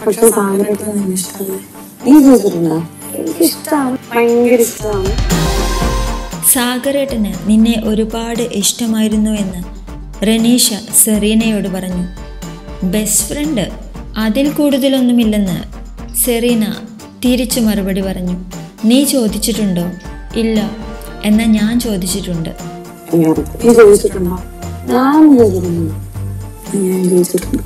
പക്ഷെ സാഗരമായിട്ട് നിന്നെ ഇഷ്ടമല്ലേ നീ ചോദിച്ചിട്ടുണ്ടോ എനിക്കിഷ്ടമാണ് ഭയങ്കര ഇഷ്ടമാണ് സാഗരേട്ടന് നിന്നെ ഒരുപാട് ഇഷ്ടമായിരുന്നു എന്ന് റനീഷ സെറീനയോട് പറഞ്ഞു ബെസ്റ്റ് ഫ്രണ്ട് അതിൽ കൂടുതലൊന്നുമില്ലെന്ന് സെറീന തിരിച്ചു മറുപടി പറഞ്ഞു നീ ചോദിച്ചിട്ടുണ്ടോ ഇല്ല എന്നാൽ ഞാൻ ചോദിച്ചിട്ടുണ്ട് ഞാൻ നീ ചോദിച്ചിട്ടുണ്ടോ ഞാൻ ചോദിച്ചിട്ടുണ്ട് ഞാൻ ചോദിച്ചിട്ടുണ്ട്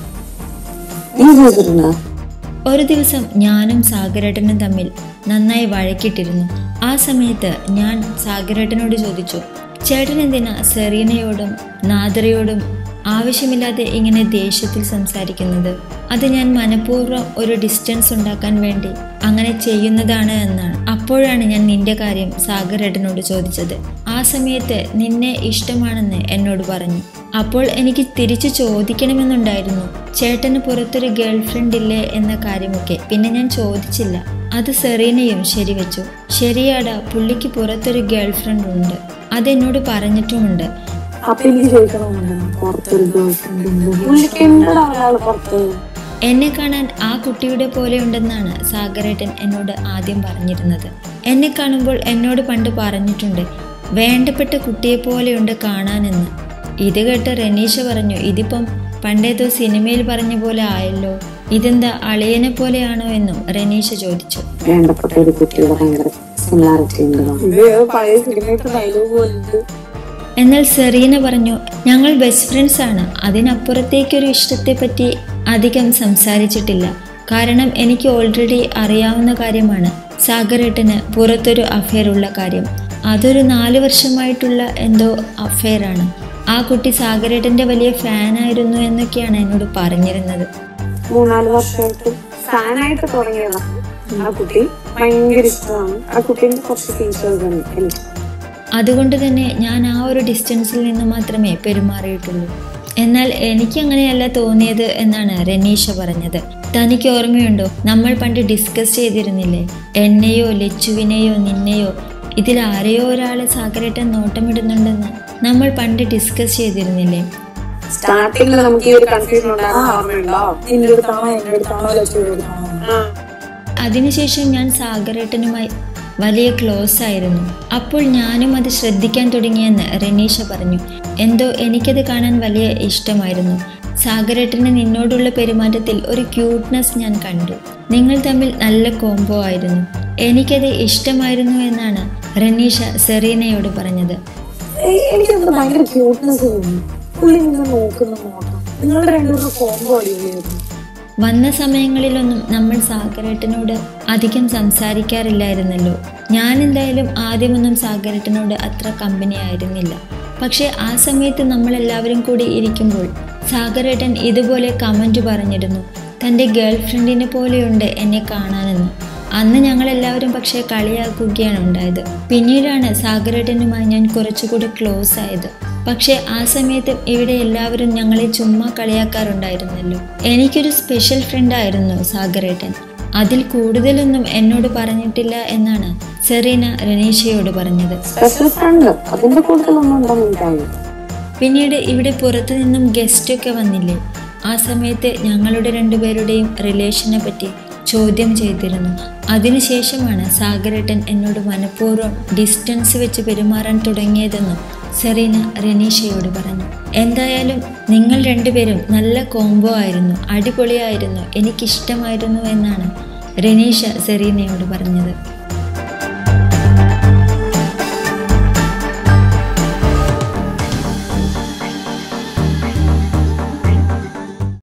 നീ ചോദിച്ചിട്ടുണ്ടോ ഒരു ദിവസം ഞാനും സാഗരേട്ടനും തമ്മിൽ നന്നായി വഴക്കിട്ടിരുന്നു ആ സമയത്ത് ഞാൻ സാഗരേട്ടനോട് ചോദിച്ചു ചേട്ടൻ എന്തിനാ സെറീനയോടും നാദറയോടും ആവശ്യമില്ലാതെ ഇങ്ങനെ ദേഷ്യത്തിൽ സംസാരിക്കുന്നത് അത് ഞാൻ മനഃപൂർവ്വം ഒരു ഡിസ്റ്റൻസ് ഉണ്ടാക്കാൻ വേണ്ടി അങ്ങനെ ചെയ്യുന്നതാണ് എന്നാണ് അപ്പോഴാണ് ഞാൻ നിന്റെ കാര്യം സാഗരേട്ടനോട് ചോദിച്ചത് ആ സമയത്ത് നിന്നെ ഇഷ്ടമാണെന്ന് എന്നോട് പറഞ്ഞു അപ്പോൾ എനിക്ക് തിരിച്ചു ചോദിക്കണമെന്നുണ്ടായിരുന്നു ചേട്ടന് പുറത്തൊരു ഗേൾ ഫ്രണ്ട് ഇല്ലേ എന്ന കാര്യമൊക്കെ പിന്നെ ഞാൻ ചോദിച്ചില്ല അത് സെറീനയും ശരിവെച്ചു ശരിയാടാ പുള്ളിക്ക് പുറത്തൊരു ഗേൾ ഫ്രണ്ട് ഉണ്ട് അതെന്നോട് പറഞ്ഞിട്ടുമുണ്ട് അപ്പൊ എനിക്ക് ചോദിക്കണമെന്നുണ്ട് പുറത്തൊരു ഗേൾ ഫ്രണ്ട് ഉണ്ട് പുള്ളിക്ക് ഉണ്ടടാ ഒരാള് പുറത്ത് എന്നെ കാണാൻ ആ കുട്ടിയുടെ പോലെ ഉണ്ടെന്നാണ് സാഗരേട്ടൻ എന്നോട് ആദ്യം പറഞ്ഞിരുന്നത് എന്നെ കാണുമ്പോൾ എന്നോട് പണ്ട് പറഞ്ഞിട്ടുണ്ട് വേണ്ടപ്പെട്ട കുട്ടിയെ പോലെയുണ്ട് കാണാനെന്ന് ഇത് കേട്ട് റനീഷ പറഞ്ഞു ഇതിപ്പം പണ്ടേതോ സിനിമയിൽ പറഞ്ഞ പോലെ ആയല്ലോ ഇതെന്താ അളിയനെ പോലെയാണോ എന്നും റനീഷ ചോദിച്ചു വേണ്ടപ്പെട്ട ഒരു കുട്ടിയുടെ ഭയങ്കര സിമിലാരിറ്റി ഉണ്ട് ഇത് പഴയ സിനിമയുടെ ഡയലോഗ് പോലുണ്ട് എന്നാൽ സെറീന പറഞ്ഞു ഞങ്ങൾ ബെസ്റ്റ് ഫ്രണ്ട്സ് ആണ് അതിനപ്പുറത്തേക്കൊരു ഇഷ്ടത്തെപ്പറ്റി അധികം സംസാരിച്ചിട്ടില്ല കാരണം എനിക്ക് ഓൾറെഡി അറിയാവുന്ന കാര്യമാണ് സാഗരേട്ടന് പുറത്തൊരു അഫെയർ ഉള്ള കാര്യം അതൊരു നാല് വർഷമായിട്ടുള്ള എന്തോ അഫെയറാണ് ആ കുട്ടി സാഗരേട്ടൻ്റെ വലിയ ഫാനായിരുന്നു എന്നൊക്കെയാണ് എന്നോട് പറഞ്ഞിരുന്നത് മൂന്നാല് വർഷമായിട്ട് ഫാനായിട്ട് തുടങ്ങിയതാണ് ആ കുട്ടി ഭയങ്കര ഇഷ്ടമാണ് ആ കുട്ടീന്റെ കുറച്ച് ഫീച്ചേഴ്സ് ഉണ്ട് എനിക്ക് അതുകൊണ്ട് തന്നെ ഞാൻ ആ ഒരു ഡിസ്റ്റൻസിൽ നിന്ന് മാത്രമേ പെരുമാറിയിട്ടുള്ളൂ എന്നാൽ എനിക്ക് അങ്ങനെയല്ല തോന്നിയത് എന്നാണ് റനീഷ പറഞ്ഞത് തനിക്ക് ഓർമ്മയുണ്ടോ നമ്മൾ പണ്ട് ഡിസ്കസ് ചെയ്തിരുന്നില്ലേ എന്നെയോ ലച്ചുവിനെയോ നിന്നെയോ ഇതിൽ ആരെയോ ഒരാളെ സാഗരേട്ടൻ നോട്ടമിടുന്നുണ്ടെന്ന് നമ്മൾ പണ്ട് ഡിസ്കസ് ചെയ്തിരുന്നില്ലേ സ്റ്റാർട്ടിങ്ങിൽ നമുക്ക് ഈ ഒരു കൺഫ്യൂഷൻ ഉണ്ടായിരുന്നു നിന്റെ അടുത്താണോ എന്റെ അടുത്താണോ ലക്ഷ്മിയുടെ അടുത്താണോ അതിനുശേഷം ഞാൻ സാഗരേട്ടനുമായി വലിയ ക്ലോസ് ആയിരുന്നു അപ്പോൾ ഞാനും അത് ശ്രദ്ധിക്കാൻ തുടങ്ങിയെന്ന് റനീഷ പറഞ്ഞു എന്തോ എനിക്കത് കാണാൻ വലിയ ഇഷ്ടമായിരുന്നു സാഗരേട്ടന് നിന്നോടുള്ള പെരുമാറ്റത്തിൽ ഒരു ക്യൂട്ട്നെസ് ഞാൻ കണ്ടു നിങ്ങൾ തമ്മിൽ നല്ല കോംബോ ആയിരുന്നു എനിക്കത് ഇഷ്ടമായിരുന്നു എന്നാണ് റനീഷ സെറീനയോട് പറഞ്ഞത് ഏയ് എനിക്കത് ഭയങ്കര ക്യൂട്ട്നെസ് തോന്നി പുള്ളി നിന്ന് നോക്കുന്ന നോട്ടം നിങ്ങളുടെ രണ്ടുപേരുടെ കോമ്പോ അടിപൊളിയായിരുന്നു വന്ന സമയങ്ങളിലൊന്നും നമ്മൾ സാഗരേട്ടനോട് അധികം സംസാരിക്കാറില്ലായിരുന്നല്ലോ ഞാൻ എന്തായാലും ആദ്യമൊന്നും സാഗരേട്ടനോട് അത്ര കമ്പനി ആയിരുന്നില്ല പക്ഷേ ആ സമയത്ത് നമ്മളെല്ലാവരും കൂടി ഇരിക്കുമ്പോൾ സാഗരേട്ടൻ ഇതുപോലെ കമൻറ്റ് പറഞ്ഞിരുന്നു തൻ്റെ ഗേൾ ഫ്രണ്ടിനെ പോലെയുണ്ട് എന്നെ കാണാനെന്ന് അന്ന് ഞങ്ങളെല്ലാവരും പക്ഷേ കളിയാക്കുകയാണ് ഉണ്ടായത് പിന്നീടാണ് സാഗരേട്ടനുമായി ഞാൻ കുറച്ചുകൂടി ക്ലോസ് ആയത് പക്ഷേ ആ സമയത്ത് ഇവിടെ എല്ലാവരും ഞങ്ങളെ ചുമ്മാ കളിയാക്കാറുണ്ടായിരുന്നല്ലോ എനിക്കൊരു സ്പെഷ്യൽ ഫ്രണ്ട് ആയിരുന്നു സാഗരേട്ടൻ അതിൽ കൂടുതലൊന്നും എന്നോട് പറഞ്ഞിട്ടില്ല എന്നാണ് സെറീന റനീഷയോട് പറഞ്ഞത് സ്പെഷ്യൽ ഫ്രണ്ട് അതിന്റെ കൂടുതലൊന്നും ഉണ്ടെന്ന് എനിക്കറിയില്ല പിന്നീട് ഇവിടെ പുറത്തു നിന്നും ഗസ്റ്റൊക്കെ വന്നില്ലേ ആ സമയത്ത് ഞങ്ങളുടെ രണ്ടുപേരുടെയും റിലേഷനെ പറ്റി ചോദ്യം ചെയ്തിരുന്നു അതിനുശേഷമാണ് സാഗരേട്ടൻ എന്നോട് മനഃപൂർവ്വം ഡിസ്റ്റൻസ് വെച്ച് പെരുമാറാൻ തുടങ്ങിയതെന്നും സെറീന റനീഷയോട് പറഞ്ഞു എന്തായാലും നിങ്ങൾ രണ്ടുപേരും നല്ല കോംബോ ആയിരുന്നു അടിപൊളിയായിരുന്നു എനിക്കിഷ്ടമായിരുന്നു എന്നാണ് റനീഷ സെറീനയോട് പറഞ്ഞത്